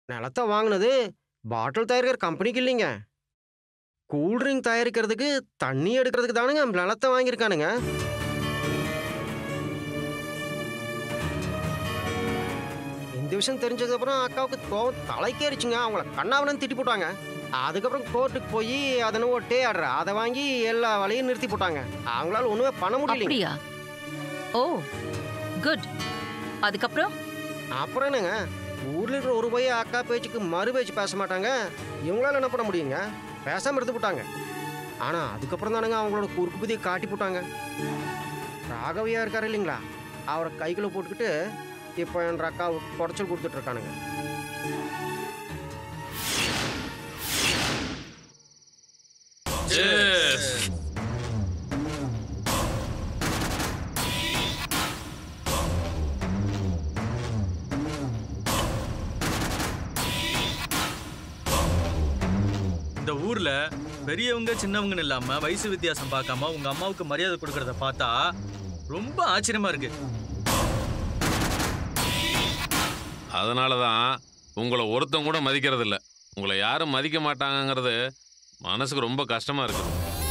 நிலத்தை வாங்கினது பாட்டில் தயாரிக்கிற கம்பெனிக்கு இல்லைங்க கூல்ட்ரிங்க் தயாரிக்கிறதுக்கு தண்ணி எடுக்கிறதுக்கு தானுங்க நிலத்தை வாங்கியிருக்கானுங்க இந்த விஷயம் தெரிஞ்சதுக்கப்புறம் அக்காவுக்கு கோவம் தலைக்கேறிச்சுங்க அவங்கள கண்ணாவனு திட்டி போட்டாங்க அதுக்கப்புறம் கோர்ட்டுக்கு போய் அதனை ஒட்டே ஆடுற அதை வாங்கி எல்லா வேலையும் நிறுத்தி போட்டாங்க அவங்களால ஒண்ணுமே பண்ண முடியலைங்க அப்படியா ஓ குட் அதுக்கப்புறம் அப்புறம் என்னங்க ஊர்ல இருக்கிற ஒரு பைய அக்கா பேச்சுக்கு மறு பேச்சு பேச மாட்டாங்க இவங்களால என்ன பண்ண முடியுங்க பேசாம எடுத்து போட்டாங்க ஆனா அதுக்கப்புறம் தானுங்க அவங்களோட குறுக்கு புதிய காட்டி போட்டாங்க ராகவியா இருக்காரு இல்லைங்களா அவரை கைக்குள்ள போட்டுக்கிட்டு இப்போ என் அக்காவுக்கு குடைச்சல் கொடுத்துட்டு இருக்கானுங்க இந்த ஊர்ல பெரியவங்க சின்னவங்கன்னு இல்லாம வயசு வித்தியாசம் பார்க்காம உங்க அம்மாவுக்கு மரியாதை கொடுக்கறத பார்த்தா ரொம்ப ஆச்சரியமா இருக்கு அதனால தான் உங்களை ஒருத்தன் கூட மதிக்கிறது இல்ல உங்களை யாரும் மதிக்க மாட்டாங்கங்கிறது மனசுக்கு ரொம்ப கஷ்டமா இருக்குது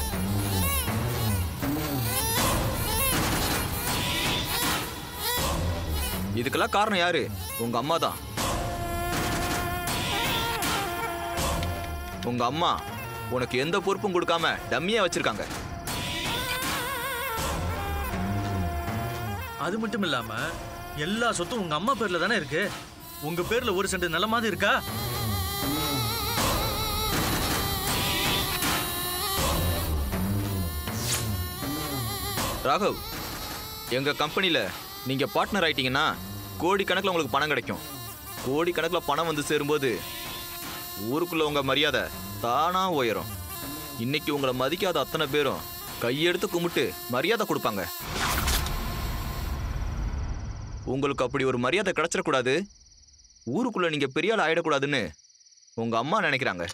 இதுக்கெல்லாம் காரணம் யாரு உங்க அம்மா தான் உங்க அம்மா உனக்கு எந்த பொறுப்பும் கொடுக்காம டம்மியா வச்சிருக்காங்க அது மட்டும் இல்லாம எல்லா சொத்தும் உங்க அம்மா பேர்ல தானே இருக்கு உங்க பேர்ல ஒரு சென்ட் நிலமாவது இருக்கா ராகவ் எங்க கம்பெனில நீங்க பார்ட்னர் ஆயிட்டீங்கன்னா கோடிக்கணக்கில் உங்களுக்கு பணம் கிடைக்கும் கோடிக்கணக்கில் பணம் வந்து சேரும்போது ஊருக்குள்ள உங்க மரியாதை தானா உயரும் இன்னைக்கு உங்களை மதிக்காத அத்தனை பேரும் கையெடுத்து கும்பிட்டு மரியாதை கொடுப்பாங்க உங்களுக்கு அப்படி ஒரு மரியாதை கிடைச்சிடக்கூடாது ஊருக்குள்ள நீங்க பெரிய ஆள் ஆயிடக்கூடாதுன்னு உங்க அம்மா நினைக்கிறாங்க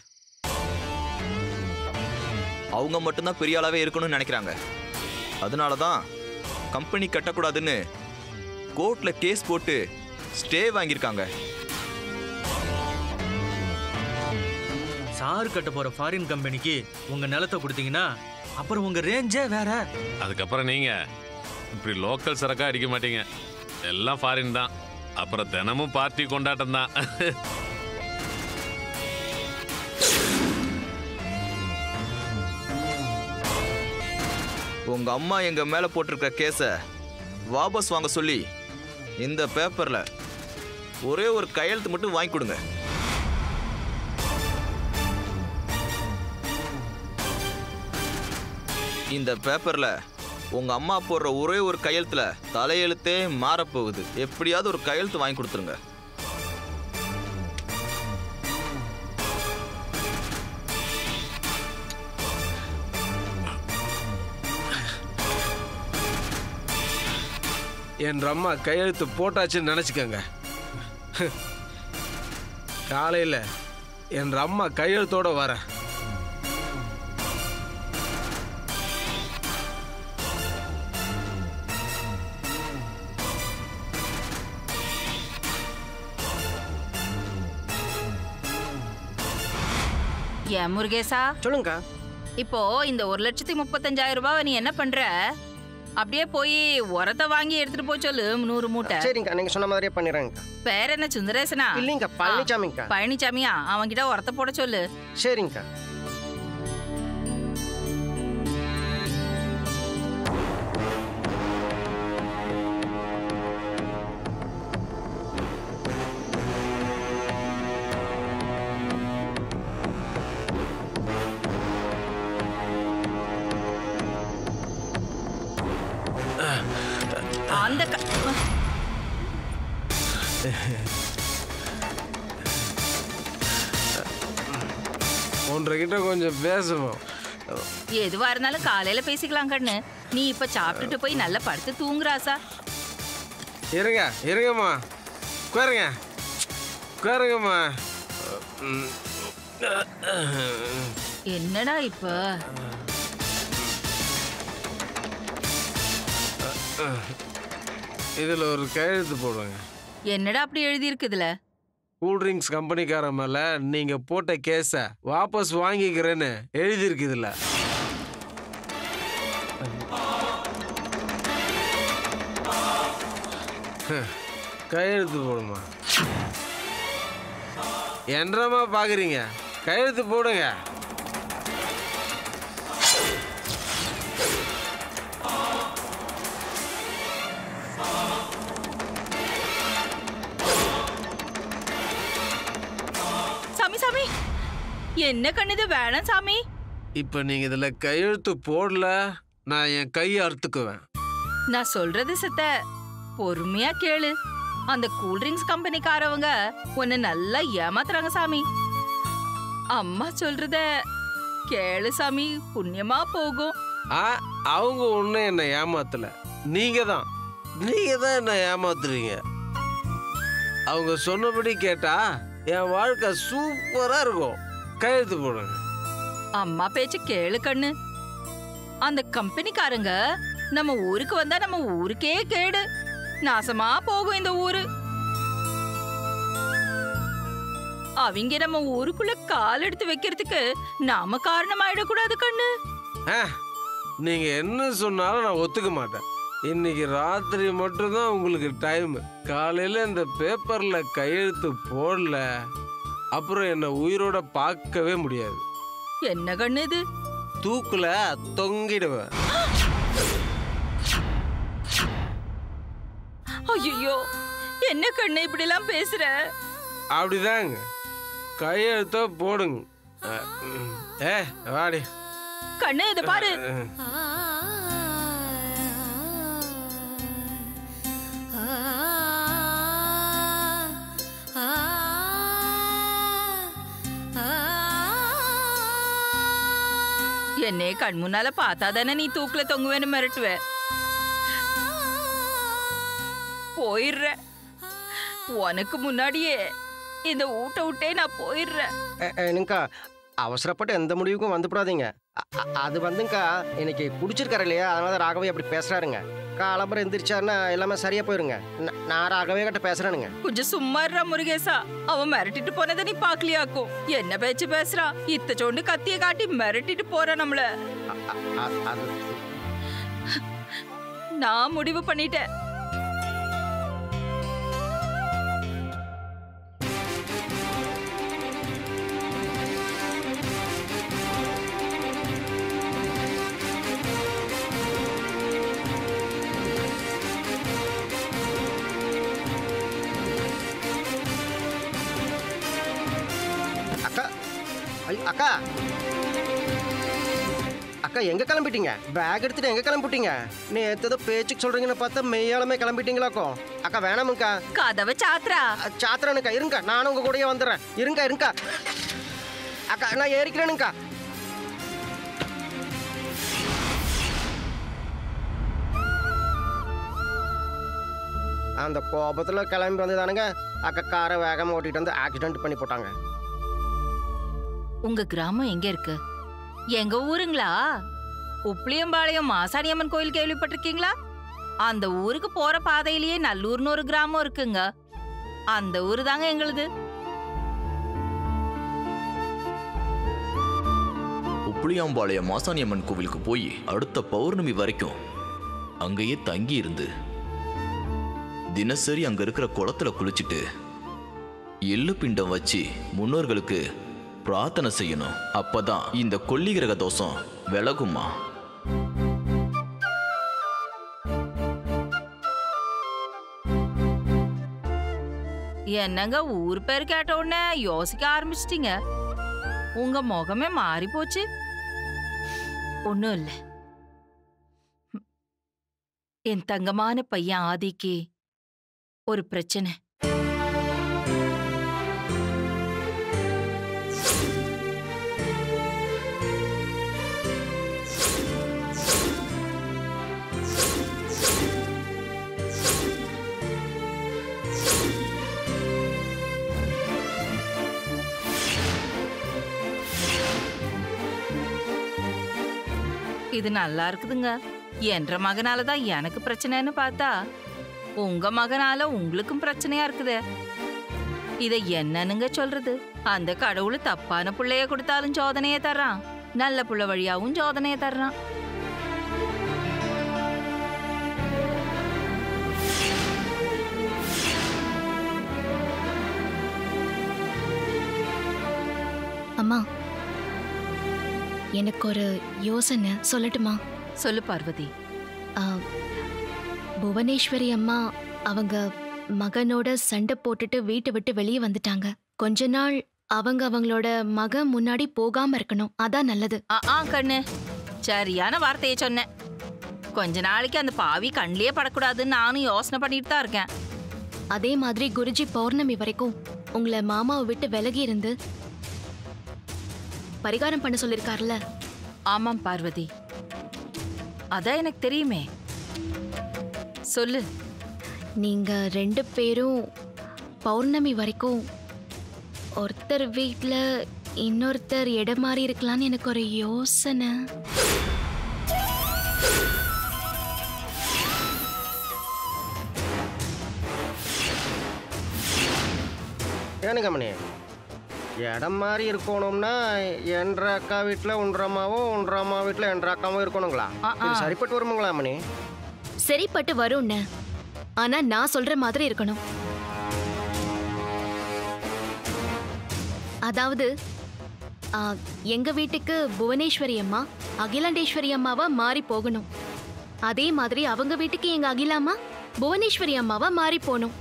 அவங்க மட்டும்தான் பெரிய ஆளாவே இருக்கணும்னு நினைக்கிறாங்க அதனால தான் கம்பெனி கட்டக்கூடாதுன்னு கோர்ட்ல கேஸ் போட்டு ஸ்டே வாங்கியிருக்காங்க சார் கட்ட போற ஃபாரின் கம்பெனிக்கு உங்க நிலத்தை கொடுத்தீங்கன்னா அப்புறம் உங்க ரேஞ்சே வேற அதுக்கப்புறம் நீங்க இப்படி லோக்கல் சரக்கா அடிக்க மாட்டீங்க எல்லாம் ஃபாரின் தான் அப்புறம் தினமும் பார்ட்டி கொண்டாட்டம் தான் உங்க அம்மா எங்க மேல போட்டிருக்கிற கேஸ வாபஸ் வாங்க சொல்லி இந்த பேப்பர்ல ஒரே ஒரு கையெழுத்து மட்டும் வாங்கி கொடுங்க இந்த பேப்பர்ல உங்க அம்மா போடுற ஒரே ஒரு கையெழுத்துல தலையெழுத்தே மாறப்போகுது எப்படியாவது ஒரு கையெழுத்து வாங்கி கொடுத்துருங்க என் அம்மா கையெழுத்து போட்டாச்சுன்னு நினச்சிக்கோங்க காலையில் என் அம்மா கையெழுத்தோட வரேன் ஏன் முருகேசா சொல்லுங்கக்கா இப்போ இந்த ஒரு லட்சத்தி முப்பத்தஞ்சாயிரம் ரூபாவை நீ என்ன பண்ற அப்படியே போய் உரத்தை வாங்கி எடுத்துட்டு போய் சொல்லு நூறு மூட்டை சரிங்கக்கா நீங்க சொன்ன மாதிரியே பண்ணிடுறேங்கக்கா பேர் என்ன சுந்தரேசனா இல்லைங்கக்கா பழனிசாமிங்கக்கா பழனிசாமியா அவன்கிட்ட உரத்தை போட சொல்லு சரிங்கக்கா அந்த க- உன்கிட்ட கொஞ்சம் பேசணும் எதுவா இருந்தாலும் காலையில பேசிக்கலாம் கண்ணு நீ இப்ப சாப்பிட்டுட்டு போய் நல்லா படுத்து தூங்குறாசா இருங்க இருங்கம்மா உட்காருங்க உட்காருங்கம்மா ம். என்னடா இப்ப இதில் ஒரு கையெழுத்து போடுங்க என்னடா அப்படி எழுதி இருக்குதுல கூல்ட்ரிங்க்ஸ் கம்பெனிக்காரன் மேல நீங்க போட்ட கேஸை வாபஸ் வாங்கிக்கிறேன்னு எழுதியிருக்குதுல்ல கையெழுத்து போடுமா என்றமா பாக்குறீங்க கையெழுத்து போடுங்க சாமி சாமி என்ன கண்ணு இது வேணாம் சாமி இப்ப நீங்க இதுல கையெழுத்து போடல நான் என் கையை அறுத்துக்குவேன் நான் சொல்றது சித்த பொறுமையா கேளு அந்த கூல்ட்ரிங்க்ஸ் கம்பெனிக்காரவங்க உன்னை நல்லா ஏமாத்துறாங்க சாமி அம்மா சொல்றத கேளு சாமி புண்ணியமா போகும் ஆ அவங்க ஒன்றும் என்னை ஏமாத்தல நீங்க தான் நீங்க தான் என்னை ஏமாத்துறீங்க அவங்க சொன்னபடி கேட்டா என் வாழ்க்கை சூப்பரா இருக்கும் கையெழுத்து போடுங்க அம்மா பேச்சு கேளு கண்ணு அந்த கம்பெனிக்காரங்க நம்ம ஊருக்கு வந்தா நம்ம ஊருக்கே கேடு நாசமா போகும் இந்த ஊரு அவங்க நம்ம ஊருக்குள்ள கால் எடுத்து வைக்கிறதுக்கு நாம காரணமாயிடக்கூடாது கண்ணு ஆ நீங்க என்ன சொன்னாலும் நான் ஒத்துக்க மாட்டேன் இன்னைக்கு ராத்திரி மட்டும்தான் உங்களுக்கு டைம் காலையில இந்த பேப்பர்ல கையெழுத்து போடல அப்புறம் என்னை உயிரோட பார்க்கவே முடியாது என்ன கண்ணு இது தூக்குல தொங்கிடுவேன் ஐயோ என்ன கண்ணு இப்படி எல்லாம் பேசுற அப்படிதாங்க கையெழுத்த போடுங்க அஹ், ம். ஏ வாடி கண்ணு இத பாரு அஹ், என்னே கண் முன்னால பார்த்தாதானே நீ தூக்குல தொங்குவேன்னு மிரட்டுவ போயிடுற உனக்கு முன்னாடியே இந்த ஊட்ட விட்டே நான் போயிடுறேன் என்னங்கக்கா அவசரப்பட்டு எந்த முடிவுக்கும் வந்துவிடாதீங்க அ- அ- அது வந்துங்கக்கா இன்னைக்கு குடிச்சிருக்காரு இல்லையா அதனால தான் ராகவே அப்படி பேசுறாருங்க காலம்பரம் எந்திரிச்சாருன்னா எல்லாமே சரியா போயிருங்க ந- நான் ராகவே கிட்ட பேசுறேனுங்க கொஞ்சம் சும்மா இருடா முருகேசா அவன் மிரட்டிட்டு போனதை நீ பாக்கலையாக்கும் என்ன பேச்சு பேசுறா இத்த சோண்டு கத்திய காட்டி மிரட்டிட்டு போறான் நம்மள அ- அ- அ- அது நான் முடிவு பண்ணிட்டேன் அக்கா ஐயோ அக்கா அக்கா எங்க கிளம்பிட்டீங்க பேக் எடுத்துட்டு எங்க கிளம்பிட்டீங்க நேத்து ஏதோ பேச்சுக்கு சொல்றீங்கன்னு பார்த்தா மெய்யாலுமே கிளம்பிட்டீங்களாக்கோ அக்கா வேணாமுக்கா கதவை சாத்ரா சாத்திரனுக்கா இருங்க நானும் உங்க கூடயே வந்துடுறேன் இருங்க இருங்க அக்கா நான் ஏறிக்கிறேனுக்கா அந்த கோபத்துல கிளம்பி வந்ததானுங்க அக்கா காரை வேகமா ஓட்டிட்டு வந்து ஆக்சிடென்ட் பண்ணி போட்டாங்க உங்க கிராமம் எங்க இருக்கு எங்க ஊருங்களா உப்ளியம்பாளையம் மாசாணியம்மன் கோயில் கேள்விப்பட்டிருக்கீங்களா அந்த ஊருக்கு போற பாதையிலேயே நல்லூர்னு ஒரு கிராமம் இருக்குங்க அந்த ஊரு தாங்க எங்களுது உப்புளியாம்பாளையம் மாசாணியம்மன் கோவிலுக்கு போய் அடுத்த பௌர்ணமி வரைக்கும் அங்கேயே தங்கி இருந்து தினசரி அங்க இருக்கிற குளத்துல குளிச்சுட்டு எள்ளு பிண்டம் வச்சு முன்னோர்களுக்கு பிரார்த்தனை செய்யணும் அப்பதான் இந்த கொல்லி கிரக தோஷம் விலகுமா என்னங்க ஊர் பேர் கேட்ட உடனே யோசிக்க ஆரம்பிச்சிட்டீங்க உங்க முகமே மாறி போச்சு ஒண்ணும் இல்ல ம். என் தங்கமான பையன் ஆதிக்கு ஒரு பிரச்சனை இது நல்லா இருக்குதுங்க என்ற மகனால தான் எனக்கு பிரச்சனைன்னு பார்த்தா உங்க மகனால உங்களுக்கும் பிரச்சனையா இருக்குதே இத என்னன்னுங்க சொல்றது அந்த கடவுள் தப்பான புள்ளைய கொடுத்தாலும் சோதனைய தர்றான் நல்ல புள்ள வழியாவும் சோதனைய தர்றான் அம்மா எனக்கு ஒரு யோசனை சொல்லட்டுமா சொல்லு பார்வதி ஆ, புவனேஸ்வரி அம்மா அவங்க மகனோட சண்டை போட்டுட்டு வீட்டை விட்டு வெளியே வந்துட்டாங்க கொஞ்ச நாள் அவங்க அவங்களோட மகன் முன்னாடி போகாம இருக்கணும் அதான் நல்லது ஆ ஆ கண்ணு சரியான வார்த்தையை சொன்னேன் கொஞ்ச நாளைக்கு அந்த பாவி கண்ணிலே படக்கூடாதுன்னு நானும் யோசனை பண்ணிட்டு தான் இருக்கேன் அதே மாதிரி குருஜி பௌர்ணமி வரைக்கும் உங்களை மாமாவை விட்டு விலகி இருந்து பரிகாரம் பண்ண சொல்லிருக்காருல்ல ஆமாம் பார்வதி அதான் எனக்கு தெரியுமே சொல்லு நீங்க ரெண்டு பேரும் பௌர்ணமி வரைக்கும் ஒருத்தர் வீட்ல இன்னொருத்தர் இடம் மாறி இருக்கலாம்னு எனக்கு ஒரு யோசனை ஏனு கமனி இடம் மாதிரி இருக்கணும்னா என்ற அக்கா வீட்டில் ஒன்றரை அம்மாவும் ஒன்றரை அம்மா வீட்டில் என்ற அக்காவும் இருக்கணுங்களா ஆ, ஆ. இது சரிப்பட்டு வருமுங்களா மணி சரிப்பட்டு வரும்னு ஆனா நான் சொல்ற மாதிரி இருக்கணும் அதாவது ஆ, எங்க வீட்டுக்கு புவனேஸ்வரி அம்மா அகிலாண்டேஸ்வரி அம்மாவா மாறி போகணும் அதே மாதிரி அவங்க வீட்டுக்கு எங்க அகிலாமா புவனேஸ்வரி அம்மாவா மாறி போகணும்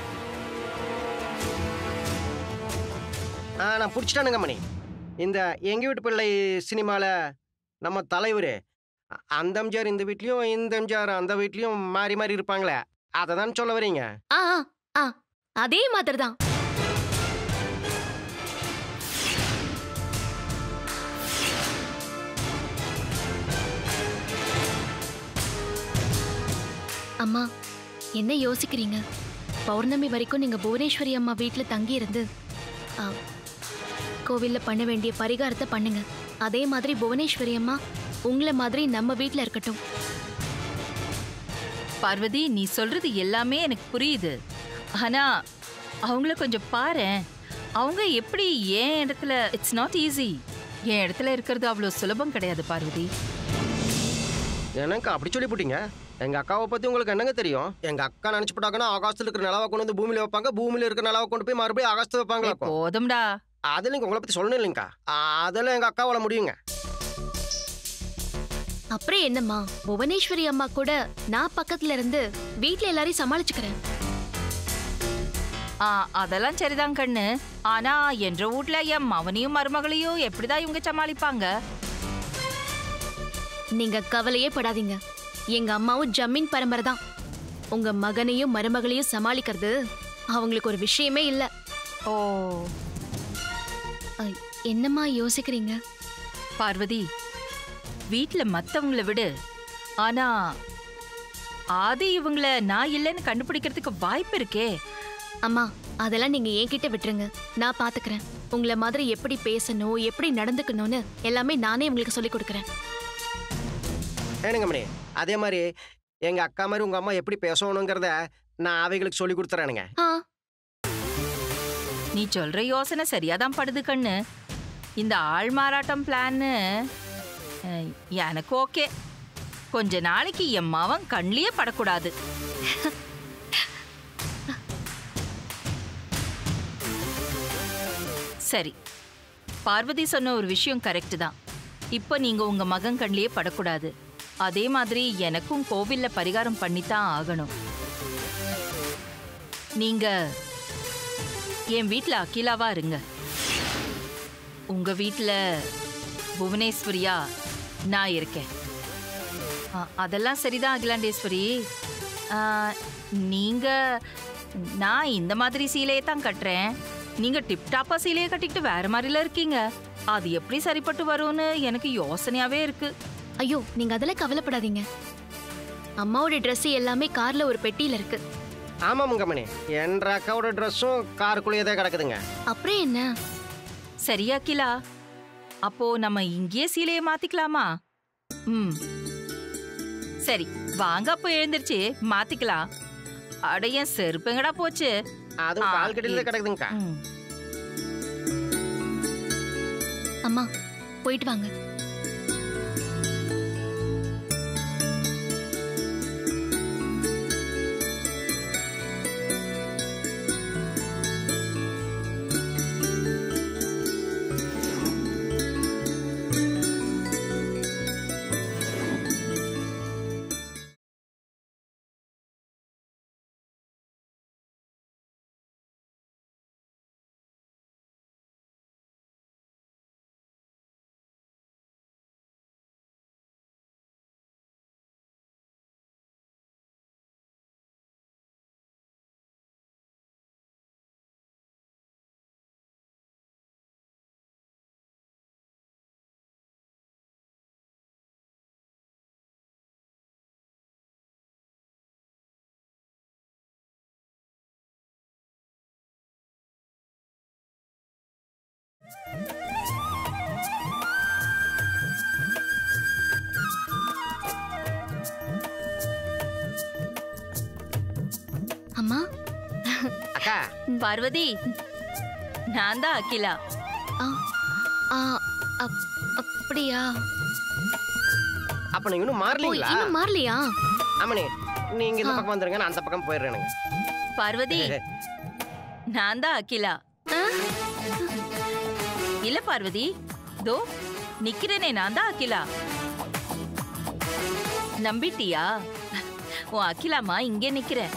ஆ நான் பிடிச்சிட்டானுங்க மணி இந்த எங்கள் வீட்டு பிள்ளை சினிமாவில் நம்ம தலைவர் அந்த எம்ஜிஆர் இந்த வீட்லேயும் இந்த எம்ஜிஆர் அந்த வீட்லேயும் மாறி மாறி இருப்பாங்களே அதை தான் சொல்ல வரீங்க ஆ ஆ, ஆ அதே மாதிரி தான் அம்மா என்ன யோசிக்கிறீங்க பௌர்ணமி வரைக்கும் நீங்க புவனேஸ்வரி அம்மா வீட்டில் தங்கி இருந்து ஆ, கோவில்ல பண்ண வேண்டிய பரிகாரத்தை பண்ணுங்க அதே மாதிரி புவனேஸ்வரி அம்மா உங்களை மாதிரி நம்ம வீட்டில் இருக்கட்டும் பார்வதி நீ சொல்றது எல்லாமே எனக்கு புரியுது ஆனா அவங்கள கொஞ்சம் பாரேன் அவங்க எப்படி என் இடத்துல இட்ஸ் நாட் ஈஸி என் இடத்துல இருக்கிறது அவ்வளோ சுலபம் கிடையாது பார்வதி எனக்கு அப்படி சொல்லி போட்டீங்க எங்கள் அக்காவை பற்றி உங்களுக்கு என்னங்க தெரியும் எங்கள் அக்கா நினச்சி போட்டாங்கன்னா ஆகாசத்தில் இருக்கிற நிலவை கொண்டு வந்து பூமியில் வைப்பாங்க பூமியில் இருக்கிற நிலவை கொண்டு போய் மறுபடியும் ஆகாசத்தை ஏய், வைப்பாங்க போதும்டா அதில் நீங்கள் உங்களை பற்றி சொல்லணும் இல்லைங்கக்கா அதெல்லாம் எங்கள் அக்காவால் முடியுங்க அப்புறம் என்னம்மா புவனேஸ்வரி அம்மா கூட நான் பக்கத்துல இருந்து வீட்ல எல்லாரையும் சமாளிச்சுக்கிறேன் ஆ அதெல்லாம் சரிதான் கண்ணு ஆனா என்ற வீட்ல என் மவனையும் மருமகளையும் எப்படிதான் இவங்க சமாளிப்பாங்க நீங்க கவலையே படாதீங்க எங்க அம்மாவும் ஜமீன் பரம்பரை தான் உங்க மகனையும் மருமகளையும் சமாளிக்கிறது அவங்களுக்கு ஒரு விஷயமே இல்ல ஓ ஐ, என்னம்மா யோசிக்கிறீங்க பார்வதி வீட்ல மத்தவங்கள விடு ஆனா ஆதி இவங்கள நான் இல்லைன்னு கண்டுபிடிக்கிறதுக்கு வாய்ப்பு இருக்கே அம்மா அதெல்லாம் நீங்க என்கிட்ட விட்டுருங்க நான் பாத்துக்கிறேன் உங்களை மாதிரி எப்படி பேசணும் எப்படி நடந்துக்கணும்னு எல்லாமே நானே உங்களுக்கு சொல்லி கொடுக்குறேன் ஏனுங்க மணி அதே மாதிரி எங்கள் அக்கா மாதிரி உங்கள் அம்மா எப்படி பேசணுங்கிறத நான் அவைகளுக்கு சொல்லி கொடுத்துறேனுங்க ஆ நீ சொல்ற யோசனை சரியாதான் படுது கண்ணு இந்த ஆள் மாறாட்டம் பிளான்னு அஹ், எனக்கு ஓகே கொஞ்ச நாளைக்கு என் மவன் கண்ணிலேயே படக்கூடாது சரி பார்வதி சொன்ன ஒரு விஷயம் கரெக்ட் தான் இப்போ நீங்க உங்க மகன் கண்ணிலேயே படக்கூடாது அதே மாதிரி எனக்கும் கோவில்ல பரிகாரம் பண்ணித்தான் ஆகணும் நீங்க என் வீட்ல அகிலாவா இருங்க உங்க வீட்ல புவனேஸ்வரியா நான் இருக்கேன் ஆ, அதெல்லாம் சரிதான் அகிலாண்டேஸ்வரி ஆ, நீங்க நான் இந்த மாதிரி சீலையை தான் கட்டுறேன் நீங்க டிப்டாப்பா சீலையை கட்டிக்கிட்டு வேற மாதிரில இருக்கீங்க அது எப்படி சரிப்பட்டு வரும்னு எனக்கு யோசனையாவே இருக்கு ஐயோ நீங்க அதெல்லாம் கவலைப்படாதீங்க அம்மாவோட Dress எல்லாமே கார்ல ஒரு பெட்டியில இருக்கு ஆமாமுங்க மணி என்ற அக்காவோட ட்ரெஸ்ஸும் காருக்குள்ளேயே தான் கிடக்குதுங்க அப்புறம் என்ன சரியா கிலா அப்போ நம்ம இங்கேயே சீலையை மாத்திக்கலாமா ம் சரி வாங்க அப்போ எழுந்திருச்சு மாத்திக்கலாம் அட என் செருப்பு எங்கடா போச்சு அதுவும் ஆ, கால் கடியில இருக்கு. கிடக்குதுங்கக்கா ம். அம்மா போயிட்டு வாங்க அம்மா அக்கா பார்வதி நான் தான் அகிலா ஆ ஆ அப்- அப்படியா அப்ப நீங்க இன்னும் ஓ மாறலீங்களா இன்னும் மாறலையா ஆமாண்ணே நீங்க இந்த ஆ. பக்கம் வந்துருங்க நான் அந்த பக்கம் போயிடுறேனுங்க பார்வதி நான் தான் அகிலா ஆ? இல்ல பார்வதி தோ நிக்கிறேனே நான் தான் அகிலா நம்பிட்டியா உன் அகிலாமா இங்கே நிக்கிறேன்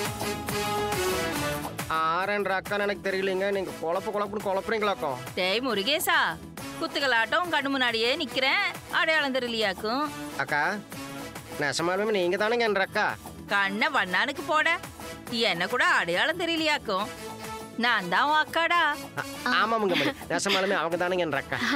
ஆறன்ற அக்கான்னு எனக்கு தெரியலங்க நீங்க குழப்பு குழப்புன்னு குழப்புறீங்களாக்கும் டேய் முருகேசா குத்துக்கலாட்டம் உன் கண்ணு முன்னாடியே நிக்கிறேன் அடையாளம் தெரியலையாக்கும் அக்கா நெசமாலுமே நீங்க தானேங்க என்ற அக்கா கண்ணை வண்ணானுக்கு போட என்ன கூட அடையாளம் தெரியலையாக்கும் நான் தான் உன் அக்காடா ஆமாமுங்க மணி நெசமாலுமே அவங்க தானேங்க என்ற அக்கா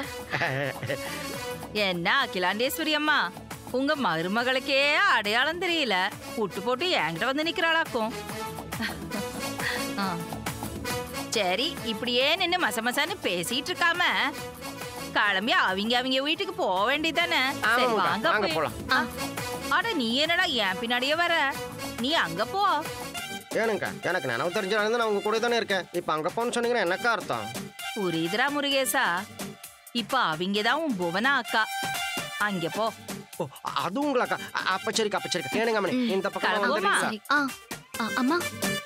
என்ன அகிலாண்டேஸ்வரி அம்மா உங்க மருமகளுக்கே அடையாளம் தெரியல புட்டு போட்டு என்கிட்ட வந்து நிக்கிறாளாக்கும் ஆ. சரி இப்படியே நின்னு மச மசன்னு பேசிட்டு இருக்காம கிளம்பி அவங்க அவங்க வீட்டுக்கு போக வேண்டியதானே சரி ஆமாங்க வாங்க வாங்க போய்- போலாம் ஆ. அட நீ என்னடா என் பின்னாடியே வர நீ அங்க போ ஏனுங்கக்கா எனக்கு நினைவு தெரிஞ்சாலும் நான் உங்க கூட தானே இருக்கேன் இப்போ அங்க போன்னு சொன்னீங்கன்னா என்னக்கா அர்த்தம் புரியுதுடா முருகேசா இப்ப அவங்க தான் உன் புவனா அக்கா அங்க போ ஓ அது உங்களா அக்கா அ- அப்ப சரிக்கா அப்ப சரிக்கா ஏனுங்க மணி ம். இந்த பக்கம் கிளம்புவோமா? வந்துடுறீங்களா சரி ஆ ஆ, அம்மா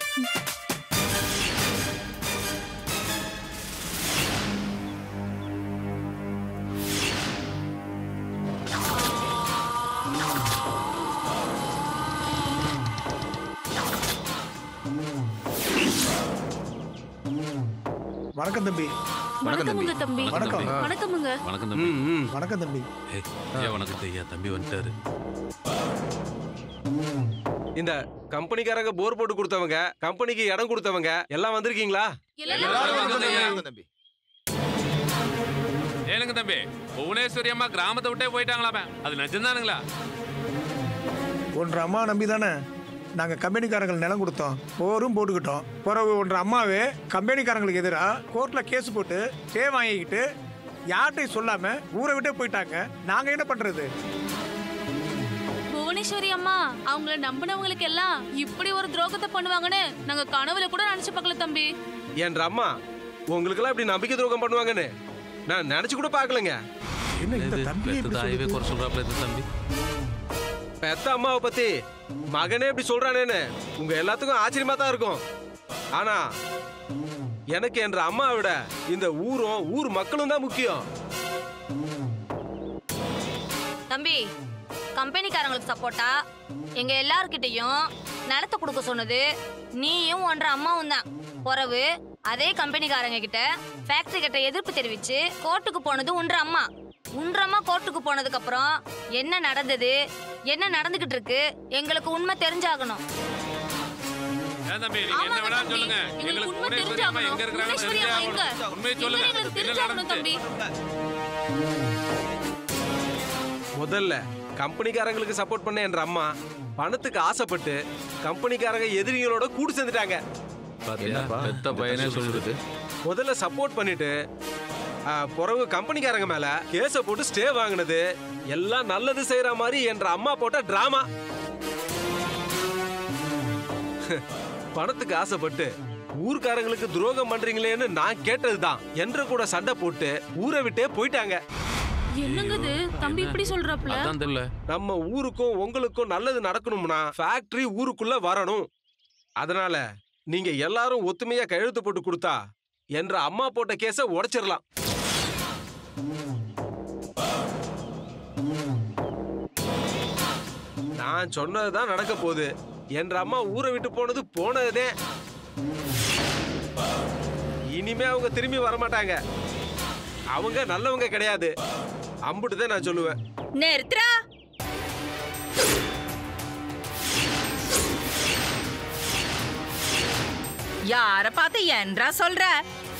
வணக்கம் தம்பி வணக்கம் தம்பி தம்பி வணக்கம் வணக்கமுங்க வணக்கம் தம்பி ம் ம் வணக்கம் தம்பி ஏய், ஐயா வணக்கம் ஐயா தம்பி வந்துட்டாரு இந்த கம்பெனிக்காரங்க போர் போட்டு கொடுத்தவங்க கம்பெனிக்கு இடம் கொடுத்தவங்க எல்லாம் வந்திருக்கீங்களா வணக்கம் தம்பி ஏனுங்க தம்பி புவனேஸ்வரி அம்மா கிராமத்தை விட்டே போயிட்டாங்களாமே அது நிஜம்தானுங்களா ஒன்றரை அம்மா நம்பி தானே நாங்கள் கம்பெனிக்காரங்களுக்கு நிலம் கொடுத்தோம் போரும் போட்டுக்கிட்டோம் பிறகு ஒன்றரை அம்மாவே கம்பெனிக்காரங்களுக்கு எதிராக கோர்ட்டில் கேஸ் போட்டு ஸ்டே வாங்கிக்கிட்டு யார்கிட்டையும் சொல்லாம ஊரை விட்டே போயிட்டாங்க நாங்கள் என்ன பண்ணுறது புவனேஸ்வரி அம்மா அவங்கள நம்பினவங்களுக்கு எல்லாம் இப்படி ஒரு துரோகத்தை பண்ணுவாங்கன்னு நாங்க கனவுல கூட நினைச்சு பார்க்கல தம்பி என்ற அம்மா உங்களுக்கெல்லாம் இப்படி நம்பிக்கை துரோகம் பண்ணுவாங்கன்னு நான் நினைச்சு கூட பார்க்கலங்க என்ன இந்த இது தம்பி பெத்த தாயவே குறை சொல்றாப்ல இந்த தம்பி பெத்த அம்மாவை பத்தி மகனே இப்படி சொல்றானேன்னு உங்க எல்லாத்துக்கும் ஆச்சரியமா தான் இருக்கும் ஆனா எனக்கு என்ற அம்மாவை விட இந்த ஊரும் ஊர் மக்களும் தான் முக்கியம் தம்பி கம்பெனிக்காரங்களுக்கு சப்போர்ட்டா எங்க எல்லார்கிட்டயும் நிலத்தை கொடுக்க சொன்னது நீயும் ஒன்ற அம்மாவும் தான் பிறவு அதே கம்பெனிக்காரங்க கிட்ட ஃபேக்டரி கிட்ட எதிர்ப்பு தெரிவிச்சு கோர்ட்டுக்கு போனது உன்ற அம்மா உன்ற அம்மா கோர்ட்டுக்கு போனதுக்கு அப்புறம் என்ன நடந்தது என்ன நடந்துகிட்டு இருக்கு எங்களுக்கு உண்மை தெரிஞ்சாகணும் ஏன் தம்பி நீங்க என்ன ஆமாங்க வேணாலும் தம்பி. சொல்லுங்க எங்களுக்கு எங்களுக்கு உண்மை புவனேஸ்வரி அம்மா எங்க தெரிஞ்சாகணும். இருக்கிறாங்கன்னு புவனேஸ்வரி அம்மா எங்க? தெரிஞ்சாகணும் உண்மையை இல்ல, சொல்லுங்க எங்களுக்கு என்ன தெரிஞ்சாகணும் நடந்துச்சு தம்பி முதல்ல கம்பெனிக்காரங்களுக்கு சப்போர்ட் பண்ண என்ற அம்மா பணத்துக்கு ஆசைப்பட்டு கம்பெனிக்காரங்க எதிரிகளோட கூடு சேர்ந்துட்டாங்க பாத்தியா என்னப்பா பெத்த பையனே சொல்றது முதல்ல சப்போர்ட் பண்ணிட்டு ஆ, பிறகு கம்பெனிக்காரங்க மேல கேஸ போட்டு ஸ்டே வாங்கினது எல்லாம் நல்லது செய்யற மாதிரி என்ற அம்மா போட்ட டிராமா பணத்துக்கு ஆசைப்பட்டு ஊர்க்காரங்களுக்கு துரோகம் பண்றீங்களேன்னு நான் கேட்டதுதான் என்ற கூட சண்டை போட்டு ஊரை விட்டே போயிட்டாங்க என்னங்க இது தம்பி இப்படி சொல்றாப்ல அதான் தெரியல நம்ம ஊருக்கும் உங்களுக்கும் நல்லது நடக்கணும்னா ஃபேக்டரி ஊருக்குள்ள வரணும் அதனால நீங்க எல்லாரும் ஒத்துமையா கையெழுத்து போட்டு கொடுத்தா என்ற அம்மா போட்ட கேஸ உடைச்சிடலாம் நான் சொன்னதுதான் நடக்க போகுது என்ற அம்மா ஊரை விட்டு போனது போனதே இனிமே அவங்க திரும்பி வரமாட்டாங்க அவங்க நல்லவங்க கிடையாது அம்புட்டு நான் சொல்லுவேன் நிறுத்துறா யார பார்த்து என்றா சொல்ற